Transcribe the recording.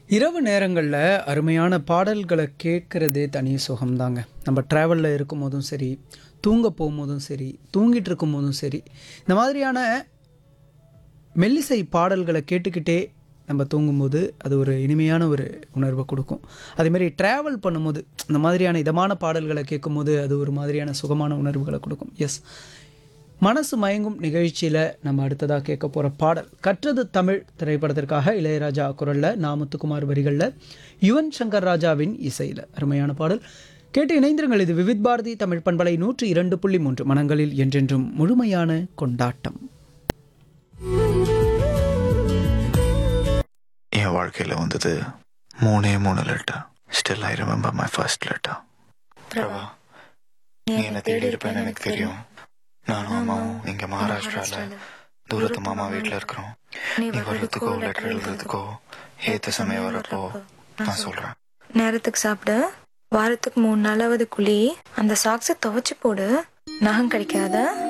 இரவு நேரங்களில் அருமையான பாடல்களை கேட்குறதே தனி சுகம்தாங்க நம்ம ட்ராவலில் இருக்கும்போதும் சரி தூங்க போகும்போதும் சரி தூங்கிட்டு இருக்கும்போதும் சரி இந்த மாதிரியான மெல்லிசை பாடல்களை கேட்டுக்கிட்டே நம்ம தூங்கும்போது அது ஒரு இனிமையான ஒரு உணர்வை கொடுக்கும் அதேமாதிரி ட்ராவல் பண்ணும்போது இந்த மாதிரியான இதமான பாடல்களை கேட்கும்போது அது ஒரு மாதிரியான சுகமான உணர்வுகளை கொடுக்கும் எஸ் மனசு மயங்கும் நிகழ்ச்சியில் நம்ம அடுத்ததாக கேட்க போகிற பாடல் கற்றது தமிழ் திரைப்படத்திற்காக இளையராஜா குரலில் நாமுத்துக்குமார் வரிகளில் யுவன் சங்கர் ராஜாவின் இசையில் அருமையான பாடல் கேட்டு இணைந்திருங்கள் இது விவித் பாரதி தமிழ் பண்பலை நூற்றி இரண்டு புள்ளி மூன்று மனங்களில் என்றென்றும் முழுமையான கொண்டாட்டம் என் வாழ்க்கையில் வந்தது மூணே மூணு letter still I remember my first letter Prabha நீ என்ன தேடி இருப்பேன்னு எனக்கு தெரியும் நானும் அம்மாவும் இங்க மகாராஷ்டிரால தூரத்து மாமா வீட்டில் இருக்கிறோம் நீ வர்றதுக்கோ லெட்டர் எழுதுறதுக்கோ ஏத்த சமயம் வரப்போ நான் சொல்றேன் நேரத்துக்கு சாப்பிடு வாரத்துக்கு மூணு நாளாவது குழி அந்த சாக்ஸை துவைச்சு போடு நகம் கிடைக்காத